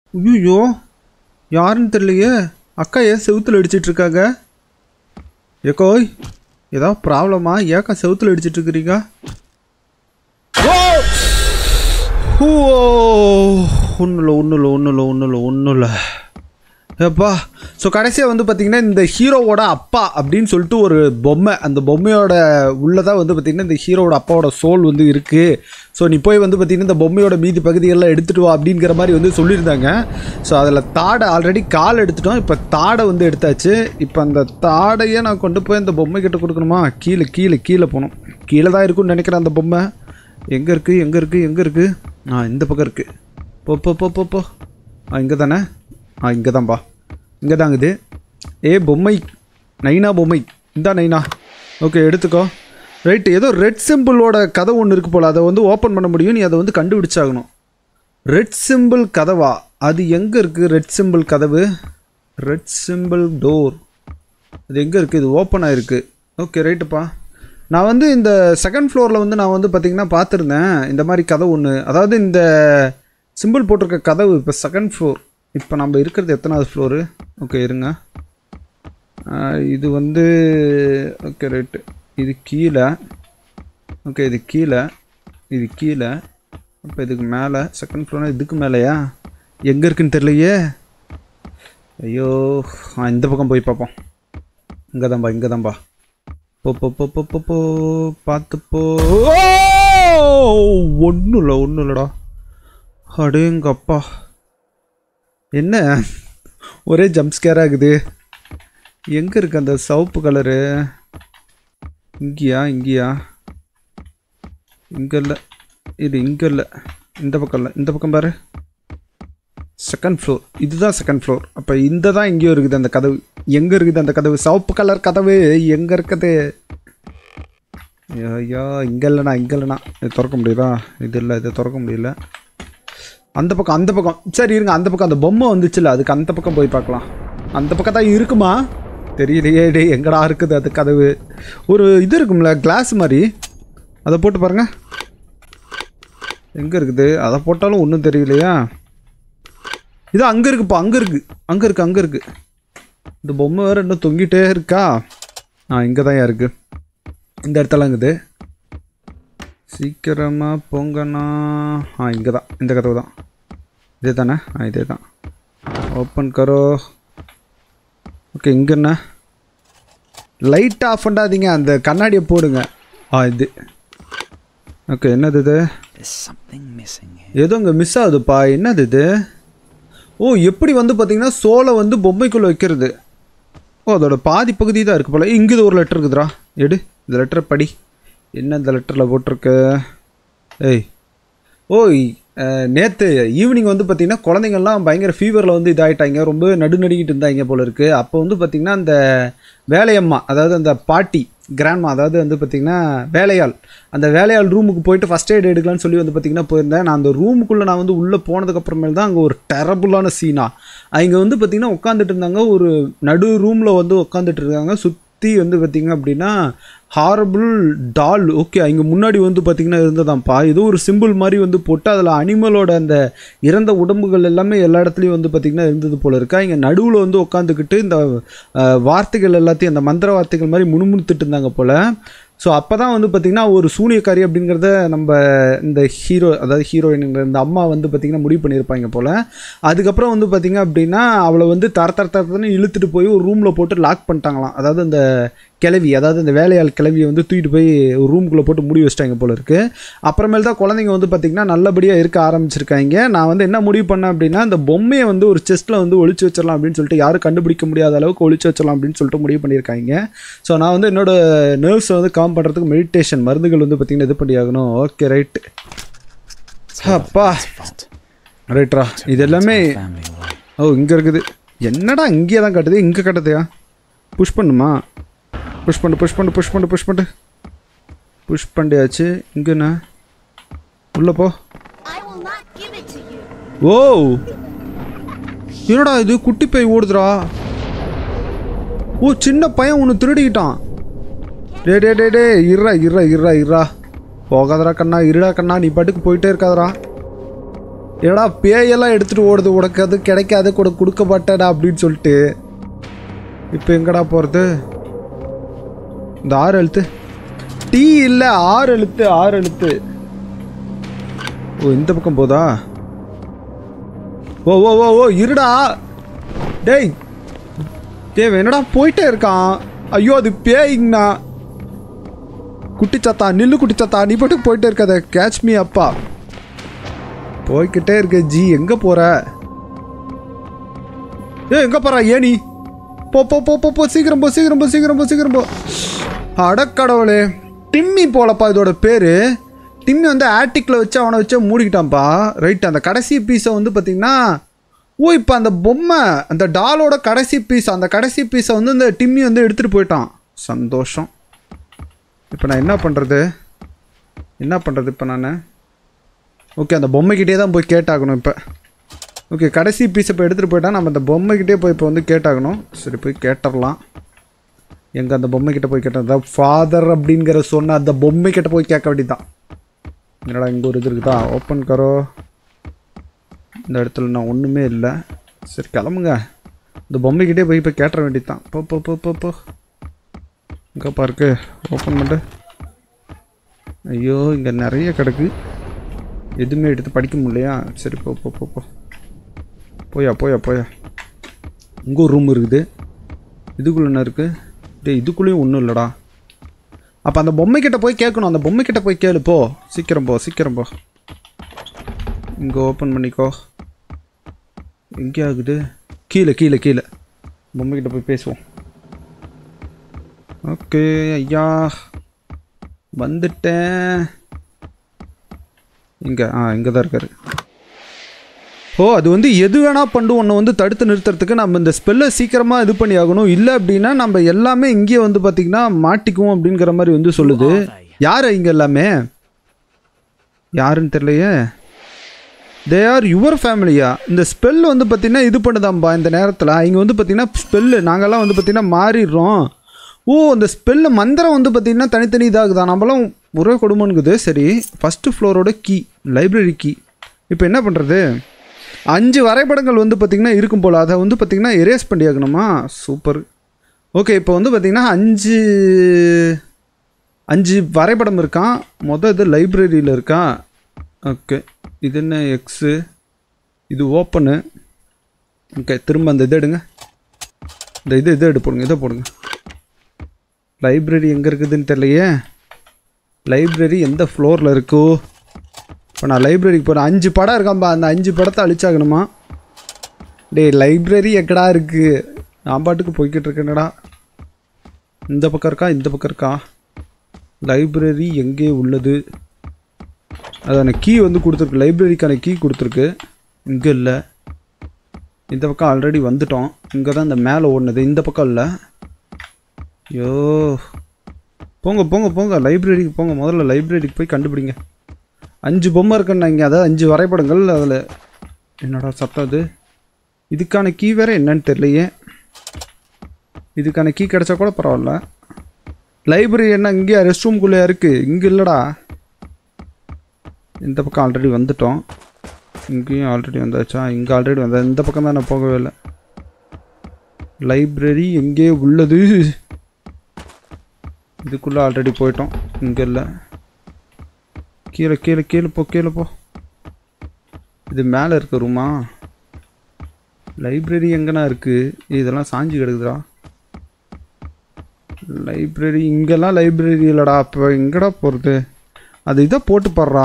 ஐயோ யாருன்னு தெரியலையே அக்கா ஏன் செவுத்துல அடிச்சிட்டு இருக்காங்க ஏக்கோய் ஏதாவது ப்ராப்ளமா ஏக்கா செவுத்துல அடிச்சிட்டு இருக்கிறீங்க ஓ ஒன்றும் இல்லை ஒன்றும் இல்லை ஒன்றும் இல்லை ஒன்றும் இல்லை ஒன்றும் இல்லை ஏப்பா ஸோ கடைசியாக வந்து பார்த்திங்கன்னா இந்த ஹீரோவோட அப்பா அப்படின்னு சொல்லிட்டு ஒரு பொம்மை அந்த பொம்மையோட உள்ளதான் வந்து பார்த்திங்கன்னா இந்த ஹீரோவோட அப்பாவோட சோல் வந்து இருக்குது ஸோ நீ போய் வந்து பார்த்திங்கன்னா இந்த பொம்மையோட மீதி பகுதியெல்லாம் எடுத்துகிட்டு வா அப்படிங்கிற மாதிரி வந்து சொல்லியிருந்தாங்க ஸோ அதில் தாடை ஆல்ரெடி கால் எடுத்துட்டோம் இப்போ தாடை வந்து எடுத்தாச்சு இப்போ அந்த தாடையை நான் கொண்டு போய் அந்த பொம்மை கிட்ட கொடுக்கணுமா கீழே கீழே கீழே போகணும் கீழே தான் இருக்கும்னு நினைக்கிறேன் அந்த பொம்மை எங்கே இருக்குது எங்கே இருக்குது எங்கே இருக்குது ஆ இந்த பக்கம் இருக்குது போ போ போ போ போ ஆ இங்கே தானே ஆ இங்கே தான்ப்பா இங்கே தாங்க இது ஏ பொம்மை நைனா பொம்மை இந்தா நைனா ஓகே எடுத்துக்கோ ரைட்டு ஏதோ ரெட் சிம்பிளோட கதை ஒன்று இருக்குது போல் அதை வந்து ஓப்பன் பண்ண முடியும் நீ அதை வந்து கண்டுபிடிச்சாகணும் ரெட் சிம்பிள் கதவா அது எங்கே இருக்குது ரெட் சிம்பிள் கதவு ரெட் சிம்பிள் டோர் அது எங்கே இருக்குது இது ஓப்பன் ஆகிருக்கு ஓகே ரைட்டுப்பா நான் வந்து இந்த செகண்ட் ஃப்ளோரில் வந்து நான் வந்து பார்த்திங்கன்னா பார்த்துருந்தேன் இந்த மாதிரி கதவு ஒன்று அதாவது இந்த சிம்பிள் போட்டிருக்க கதவு இப்போ செகண்ட் ஃப்ளோர் இப்போ நம்ம இருக்கிறது எத்தனாவது ஃப்ளோரு ஓகே இருங்க ஆஹ் இது வந்து ஓகே ரைட்டு இது கீழே ஓகே இது கீழே இது கீழே அப்போ இதுக்கு மேலே செகண்ட் ஃப்ளோர்னா இதுக்கு மேலேயா எங்கே இருக்குன்னு தெரியலையே ஐயோ ஆ இந்த பக்கம் போய் பார்ப்போம் இங்கே தான்பா இங்கே தான்பா போ போ போ போ போ போ பார்த்து போ ஒன்றும் இல்லை ஒன்றும் இல்லைடா அடேங்கப்பா என்ன ஒரே ஜம்ப் ஸ்கேர் ஆகுது எங்கே இருக்கு அந்த சிவப்பு கலரு இங்கேயா இங்கேயா இங்கே இல்லை இது இங்கே இல்லை இந்த பக்கம் இல்லை இந்த பக்கம் பாரு செகண்ட் ஃப்ளோர் இதுதான் செகண்ட் ஃப்ளோர் அப்போ இந்த தான் எங்கேயோ இருக்குது அந்த கதவு எங்கே இருக்குது அந்த கதவு சிவப்பு கலர் கதவு எங்கே இருக்குது ஐயா இங்கே இல்லைண்ணா இங்கே இல்லைண்ணா இது திறக்க முடியுதா இது இல்லை இது திறக்க முடியல அந்த பக்கம் அந்த பக்கம் சரி இருங்க அந்த பக்கம் அந்த பொம்மை வந்துச்சுல்ல அதுக்கு அந்த பக்கம் போய் பார்க்கலாம் அந்த பக்கம் தான் இருக்குமா தெரியலையே டே எங்கடா இருக்குது அது கதவு ஒரு இது இருக்கும்ல கிளாஸ் மாதிரி அதை போட்டு பாருங்க எங்கே இருக்குது அதை போட்டாலும் ஒன்றும் தெரியலையா இது அங்கே இருக்குப்பா அங்கே இருக்குது அங்கே இருக்குது அங்கே இருக்குது இந்த பொம்மை வேறு இன்னும் தொங்கிட்டே இருக்கா ஆ இங்கே தான் இருக்குது இந்த இடத்துல இருக்குது சீக்கிரமாக போங்கண்ணா ஆ இங்கே தான் இந்த கதவு தான் இதே தானே ஆ இதே தான் ஓப்பன் கரோ ஓகே இங்கே என்ன லைட் ஆஃப் பண்ணாதீங்க அந்த கண்ணாடியை போடுங்க ஆ இது ஓகே என்னது இது There's something missing here. ஏதோ இங்கே மிஸ் ஆகுதுப்பா என்னது இது ஓ எப்படி வந்து பார்த்தீங்கன்னா சோலை வந்து பொம்மைக்குள்ளே வைக்கிறது ஓ அதோட பாதி பகுதி தான் இருக்குது போல இங்கே இது ஒரு லெட்டர் இருக்குதுடா எடு இந்த லெட்டரை படி என்ன இந்த லெட்டரில் போட்டிருக்கு ஏய் ஓய் நேற்று ஈவினிங் வந்து பார்த்திங்கன்னா குழந்தைங்கள்லாம் பயங்கர ஃபீவரில் வந்து இதாகிட்டாங்க ரொம்ப நடுநடுங்கிட்டு இருந்தாங்க போல இருக்குது அப்போ வந்து பார்த்திங்கன்னா அந்த வேலையம்மா அதாவது அந்த பாட்டி கிராண்ட்மா அதாவது வந்து பார்த்திங்கன்னா வேலையாள் அந்த வேலையாள் ரூமுக்கு போயிட்டு ஃபஸ்ட் எய்ட் எடுக்கலாம்னு சொல்லி வந்து பார்த்திங்கன்னா போயிருந்தேன் நான் அந்த ரூமுக்குள்ளே நான் வந்து உள்ளே போனதுக்கப்புறமேல் தான் அங்கே ஒரு டெரபுளான சீனா அவங்க வந்து பார்த்திங்கன்னா உட்காந்துட்டு இருந்தாங்க ஒரு நடு ரூமில் வந்து உட்காந்துட்டு இருக்காங்க சுற்றி வந்து பார்த்திங்க அப்படின்னா ஹாரபிள் டால் ஓகே அங்கே முன்னாடி வந்து பார்த்திங்கன்னா இருந்ததாம்ப்பா ஏதோ ஒரு சிம்பிள் மாதிரி வந்து போட்டு அதில் அனிமலோட அந்த இறந்த உடம்புகள் எல்லாமே எல்லா இடத்துலையும் வந்து பார்த்திங்கன்னா இருந்தது போல இருக்கா இங்கே நடுவில் வந்து உட்காந்துக்கிட்டு இந்த அஹ், வார்த்தைகள் எல்லாத்தையும் அந்த மந்திர வார்த்தைகள் மாதிரி முணுமுணுத்துட்டு இருந்தாங்க போல் ஸோ அப்போ தான் வந்து பார்த்திங்கன்னா ஒரு சூனியக்காரி அப்படிங்கிறத நம்ம இந்த ஹீரோ அதாவது ஹீரோயினுங்கிற இந்த அம்மா வந்து பார்த்திங்கன்னா முடிவு பண்ணியிருப்பாங்க போல் அதுக்கப்புறம் வந்து பார்த்திங்க அப்படின்னா அவளை வந்து தர தர தரத்துன்னு இழுத்துட்டு போய் ஒரு ரூமில் போட்டு லாக் பண்ணிட்டாங்களாம் அதாவது இந்த கிளவி அதாவது இந்த வேலையாள் கிளவியை வந்து தூக்கிட்டு போய் ஒரு ரூமுக்குள்ளே போட்டு மூடி வச்சிட்டாங்க போல இருக்குது அப்புறமேல் தான் குழந்தைங்க வந்து பார்த்திங்கன்னா நல்லபடியாக இருக்க ஆரம்பிச்சிருக்காங்க நான் வந்து என்ன முடிவு பண்ணேன் அப்படின்னா இந்த பொம்மையை வந்து ஒரு செஸ்ட்டில் வந்து ஒளிச்சு வச்சிடலாம் அப்படின்னு சொல்லிட்டு யாரும் கண்டுபிடிக்க முடியாத அளவுக்கு ஒளிச்சு வச்சிடலாம் அப்படின்னு சொல்லிட்டு முடிவு பண்ணியிருக்காங்க ஸோ நான் வந்து என்னோட நர்வ்ஸை வந்து காம் பண்ணுறதுக்கு மெடிடேஷன் மருந்துகள் வந்து பார்த்திங்கன்னா இது பண்ணி ஆகணும் ஓகே ரைட்டு அப்பா Vault. ரைட்ரா இது எல்லாமே Family away. ஓ இங்கே இருக்குது என்னடா இங்கேயே தான் கட்டுது இங்கே கட்டுதையா புஷ் பண்ணுமா புஷ் பண்ணு புஷ் பண்ணு புஷ் பண்ணு புஷ் பண்ணு புஷ் பண்ணியாச்சு இங்கே என்ன உள்ள போ I will not give it to you. ஓ என்னடா இது குட்டி பை ஓடுதுடா ஓ சின்ன பையன் ஒன்று திருடிக்கிட்டான் டே டே டே டே இருடா இருடா இருடா இருடா போகாதடா கண்ணா இருடா கண்ணா நீ பாட்டுக்கு போயிட்டே இருக்காதடா ஏடா பேயெல்லாம் எடுத்துகிட்டு ஓடுது உனக்கு அது கிடைக்காது கூட கொடுக்க மாட்டேடா அப்படின்னு சொல்லிட்டு இப்போ எங்கடா போகிறது இந்த ஆறு எழுத்து டீ இல்லை ஆறு எழுத்து ஆறு எழுத்து ஓ இந்த பக்கம் போதா ஓ ஓ ஓ ஓ இருடா டேய் தேவ என்னடா போயிட்டே இருக்கான் ஐயோ அது பேய்ங்கண்ணா குட்டிச்சாத்தா நில்லு குட்டிச்சாத்தா நீ பாட்டுக்கு போயிட்டே இருக்காத கேட்ச் மீ அப்பா போய்கிட்டே இருக்க ஜி எங்க போற ஏ எங்க போற ஏனி போ போ போ போ போ சீக்கிரம் போ சீக்கிரம் போ சீக்கிரம் போ சீக்கிரம் போ அடக்கடவுளே டிம்மி போலப்பா இதோட பேரு டிம்மி வந்து ஆட்டிக்கில் வச்சு அவனை வச்சு மூடிக்கிட்டான்ப்பா ரைட் அந்த கடைசி பீஸை வந்து பார்த்தீங்கன்னா ஓ இப்போ அந்த பொம்மை அந்த டாலோட கடைசி பீஸ் அந்த கடைசி பீஸை வந்து இந்த டிம்மி வந்து எடுத்துகிட்டு போயிட்டான் சந்தோஷம் இப்போ நான் என்ன பண்ணுறது என்ன பண்ணுறது இப்போ நான் ஓகே அந்த பொம்மைக்கிட்டே தான் போய் கேட்டாகணும் இப்போ ஓகே கடைசி பீஸ் இப்போ எடுத்துகிட்டு போயிட்டா நம்ம அந்த பொம்மைக்கிட்டே போய் இப்போ வந்து கேட்டாகணும் சரி போய் கேட்டுடலாம் எங்கே அந்த பொம்மைக்கிட்ட போய் கேட்டது ஃபாதர் அப்படிங்கிற சொன்ன அந்த பொம்மைக்கிட்ட போய் கேட்க வேண்டியதுதான் என்னடா இங்கே ஒரு இது இருக்குதா ஓப்பன் கரோ இந்த இடத்துல நான் ஒன்றுமே இல்லை சரி கிளம்புங்க இந்த பொம்மைக்கிட்டே போய் இப்போ கேட்டுற வேண்டியதுதான் போ போ போ போ போ எங்கப்பா இருக்கு ஓப்பன் பண்ணு ஐயோ இங்கே நிறைய கிடக்கு எதுவுமே எடுத்து படிக்க முடியலையா சரி போ போ போ போ போயா போயா போயா இங்கே ஒரு ரூம் இருக்குது இதுக்குள்ள என்ன இருக்குது டேய் இதுக்குள்ளேயும் ஒன்றும் இல்லைடா அப்போ அந்த பொம்மைக்கிட்ட போய் கேட்கணும் அந்த பொம்மைக்கிட்ட போய் கேளு போ சீக்கிரம் போ சீக்கிரம் போ இங்கே ஓப்பன் பண்ணிக்கோ எங்கே ஆகுது கீழே கீழே கீழே பொம்மைக்கிட்ட போய் பேசுவோம் ஓகே ஐயா வந்துட்டேன் இங்கே ஆ இங்கே தான் இருக்காரு ஓ அது வந்து எது வேணா பண்ணு ஒன்று வந்து தடுத்து நிறுத்துறதுக்கு நம்ம இந்த ஸ்பெல்லை சீக்கிரமாக இது பண்ணி ஆகணும் இல்லை அப்படின்னா நம்ம எல்லாமே இங்கேயே வந்து பார்த்திங்கன்னா மாட்டிக்குவோம் அப்படிங்கிற மாதிரி வந்து சொல்லுது யார் இங்கே எல்லாமே யாருன்னு தெரியலையே தே ஆர் யுவர் ஃபேமிலியா இந்த ஸ்பெல் வந்து பார்த்திங்கன்னா இது பண்ணுதாம்பா இந்த நேரத்தில் இங்கே வந்து பார்த்திங்கன்னா ஸ்பெல்லு நாங்கள்லாம் வந்து பார்த்திங்கன்னா மாறிடுறோம் ஓ அந்த ஸ்பெல்லு மந்திரம் வந்து பார்த்திங்கன்னா தனித்தனி இதாகுதா நம்மளாம் ஒரே கொடுமைங்குது சரி ஃபஸ்ட்டு ஃப்ளோரோட கீ லைப்ரரி கீ இப்போ என்ன பண்ணுறது அஞ்சு வரைபடங்கள் வந்து பார்த்திங்கன்னா இருக்கும் போல் அதை வந்து பார்த்திங்கன்னா எரேஸ் பண்ணி ஆகணுமா சூப்பர் ஓகே இப்போ வந்து பார்த்திங்கன்னா அஞ்சு அஞ்சு வரைபடம் இருக்கான் மொதல் இது லைப்ரரியில் இருக்கா ஓகே இது என்ன எக்ஸு இது ஓப்பனு ஓகே திரும்ப அந்த இதை எடுங்க இந்த இது இதை எடு போடுங்க இதை போடுங்க லைப்ரரி எங்கே இருக்குதுன்னு தெரியலையே லைப்ரரி எந்த ஃப்ளோரில் இருக்கோ இப்போ நான் லைப்ரரிக்கு போகிறேன் அஞ்சு படம் இருக்காம்பா அந்த அஞ்சு படத்தை அழிச்சாகணுமா டேய் லைப்ரரி எக்கடா இருக்குது நான் பாட்டுக்கு போய்கிட்டு இருக்கேனடா இந்த பக்கம் இருக்கா இந்த பக்கம் இருக்கா லைப்ரரி எங்கே உள்ளது அதான கீ வந்து கொடுத்துருக்கு லைப்ரரிக்கான கீ கொடுத்துருக்கு இங்கே இல்லை இந்த பக்கம் ஆல்ரெடி வந்துட்டோம் இங்கே தான் இந்த மேலே ஓடுனது இந்த பக்கம் இல்லை ஐயோ போங்க போங்க போங்க லைப்ரரிக்கு போங்க முதல்ல லைப்ரரிக்கு போய் கண்டுபிடிங்க அஞ்சு பொம்மை இருக்குன்னாங்க அதாவது அஞ்சு வரைபடங்கள் அதில் என்னடா சத்தம் அது இதுக்கான கீ வேற என்னன்னு தெரியலையே இதுக்கான கீ கிடைச்சா கூட பரவாயில்ல லைப்ரரி என்ன இங்கேயா ரெஸ்ட் ரூம்குள்ளேயா இருக்குது இங்கே இல்லைடா இந்த பக்கம் ஆல்ரெடி வந்துட்டோம் இங்கேயும் ஆல்ரெடி வந்தாச்சா இங்கே ஆல்ரெடி வந்தா இந்த பக்கம் தான் நான் போகவே இல்லை லைப்ரரி எங்கே உள்ளது இதுக்குள்ளே ஆல்ரெடி போயிட்டோம் இங்கே இல்லை கீழே கீழே கீழே போ கீழே போ இது மேலே இருக்க ரூமா லைப்ரரி எங்கண்ணா இருக்குது இதெல்லாம் சாஞ்சி கிடக்குதுடா லைப்ரரி இங்கெல்லாம் லைப்ரரி இல்லைடா அப்போ எங்கடா போகிறது அது இதை போட்டு பாடுறா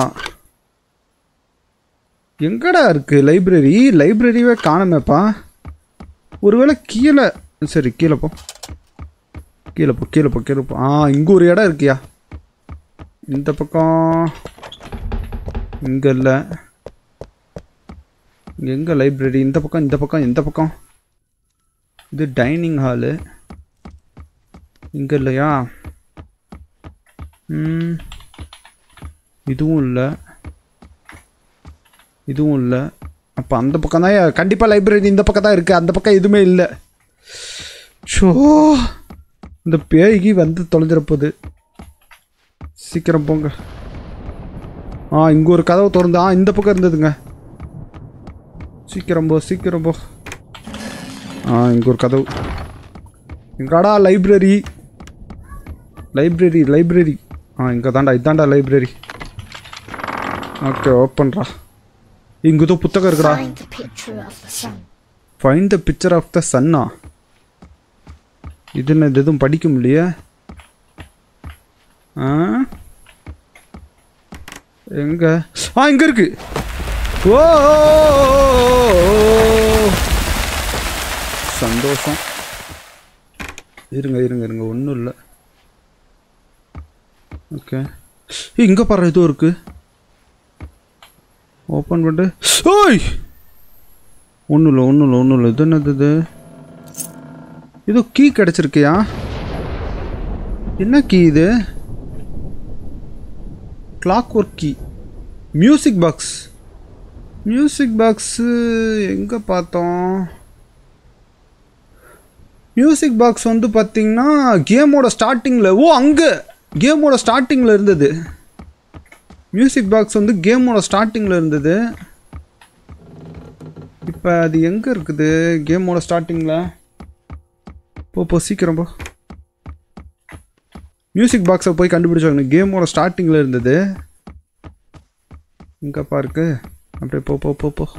எங்கடா இருக்குது லைப்ரரி லைப்ரரியே காணுமேப்பா ஒருவேளை கீழே சரி கீழே போ கீழே போ கீழே போ கீழே போ ஆ இங்கே ஒரு இடம் இருக்கியா இந்த பக்கம் இங்கே இல்லை இங்கே எங்கே லைப்ரரி இந்த பக்கம் இந்த பக்கம் இந்த பக்கம் இது டைனிங் ஹாலு இங்கே இல்லையா ம், இதுவும் இல்லை இதுவும் இல்லை அப்போ அந்த பக்கம் தான் கண்டிப்பாக லைப்ரரி இந்த பக்கம் தான் இருக்குது அந்த பக்கம் எதுவுமே இல்லை ஷோ இந்த பேய்கி வந்து தொலைஞ்சிட போகுது சீக்கிரம் போங்க ஆ இங்கே ஒரு கதவு திறந்து ஆ இந்த பக்கம் இருந்ததுங்க சீக்கிரம் போ சீக்கிரம் போ ஆ இங்கே ஒரு கதவு எங்கடா லைப்ரரி லைப்ரரி லைப்ரரி ஆ இங்கே தாண்டா இதாண்டா லைப்ரரி ஓகே ஓப்பன்ரா இங்கே தான் புத்தகம் இருக்குடா Find the picture of the sun. Find the picture of the சன்னா இது என்ன இது எதுவும் படிக்க முடியலையே ஆ எங்க ஆ இங்க இருக்கு ஓ சந்தோஷம் இருங்க இருங்க இருங்க ஒன்றும் இல்லை ஓகே இங்கே பாரு இதுவும் இருக்கு ஓப்பன் பண்ணிட்டு ஓய் ஒன்றும் இல்லை ஒன்றும் இல்லை ஒன்றும் இல்லை இது என்னது இது ஏதோ கீ கிடச்சிருக்கியா என்ன கீ இது clock work key music box music box எங்கே பார்த்தோம் மியூசிக் பாக்ஸ் வந்து பார்த்தீங்கன்னா கேமோட ஸ்டார்டிங்கில் ஓ அங்கே கேமோட ஸ்டார்டிங்கில் இருந்தது மியூசிக் பாக்ஸ் வந்து கேமோட ஸ்டார்டிங்கில் இருந்தது இப்போ அது எங்கே இருக்குது கேமோட ஸ்டார்டிங்கில் போ போ சீக்கிரம் போ மியூசிக் பாக்ஸை போய் கண்டுபிடிச்சாங்க கேமோட ஸ்டார்டிங்கில் இருந்தது எங்கப்பா இருக்கு அப்படியே போ போ போ போ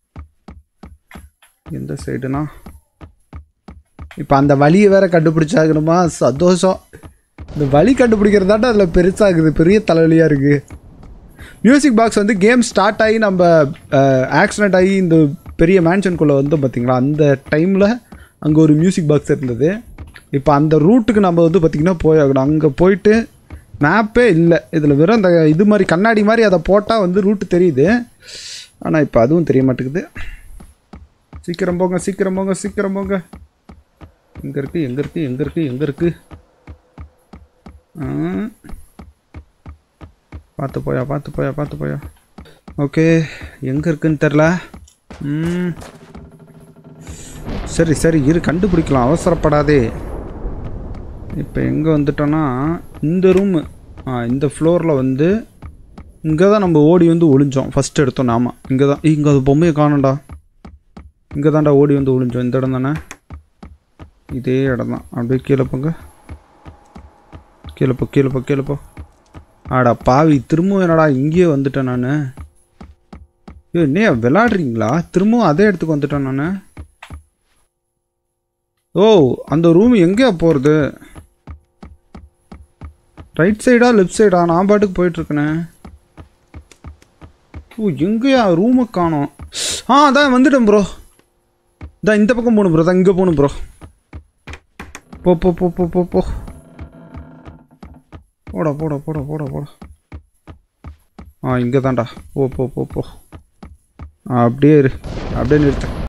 எந்த சைடுனா இப்போ அந்த வழியை வேற கண்டுபிடிச்சாகணுமா சந்தோஷம் இந்த வழி கண்டுபிடிக்கிறதாட்ட அதில் பெருசாகுது பெரிய தலைவலியாக இருக்குது மியூசிக் பாக்ஸ் வந்து கேம் ஸ்டார்ட் ஆகி நம்ம ஆக்சிடென்ட் ஆகி இந்த பெரிய மேன்ஷனுக்குள்ளே வந்தோம் பார்த்தீங்களா அந்த டைமில் அங்கே ஒரு மியூசிக் பாக்ஸ் இருந்தது இப்போ அந்த ரூட்டுக்கு நம்ம வந்து பார்த்திங்கன்னா போயாகணும் அங்கே போயிட்டு மேப்பே இல்லை இதில் வெறும் அந்த இது மாதிரி கண்ணாடி மாதிரி அதை போட்டால் வந்து ரூட்டு தெரியுது ஆனால் இப்போ அதுவும் தெரிய மாட்டேங்குது சீக்கிரம் போங்க சீக்கிரம் போங்க சீக்கிரம் போங்க எங்கே இருக்குது எங்கே இருக்குது எங்கே இருக்குது எங்கே இருக்குது பார்த்து போயா பார்த்து போயா பார்த்து போயா ஓகே எங்கே இருக்குன்னு தெரில ம் சரி சரி இரு கண்டுபிடிக்கலாம் அவசரப்படாதே இப்போ எங்கே வந்துட்டோன்னா இந்த ரூமு ஆ இந்த ஃப்ளோரில் வந்து இங்கே தான் நம்ம ஓடி வந்து ஒளிஞ்சோம் ஃபஸ்ட் எடுத்தோம் நாம இங்கே தான் இங்கே அது பொம்மையை காணோம்டா இங்கே தான்டா ஓடி வந்து ஒளிஞ்சோம் இந்த இடம் தானே இதே இடம் தான் அப்படியே கீழே போங்க கீழே போ கீழே போ கீழே போ ஆடா பாவி திரும்பவும் என்னடா இங்கேயே வந்துட்டேன் நான் ஐயோ என்னையா விளாடுறீங்களா திரும்பவும் அதே இடத்துக்கு வந்துட்டேன் நான் ஓ அந்த ரூம் எங்கேயா போகிறது ரைட் சைடா லெஃப்ட் சைடா நான் பாட்டுக்கு போயிட்டுருக்கேனே ஓ எங்கேயா ரூமை காணோம் ஆ அதான் வந்துட்டேன் ப்ரோ இதான் இந்த பக்கம் போகணும் ப்ரோ தான் இங்கே போகணும் ப்ரோ போ போ போ போ போ போ போடா போடா போடா போடா போடா ஆ இங்கே தான்டா போ போ போ போ ஆ, அப்படியே இரு அப்படியே நிறுத்து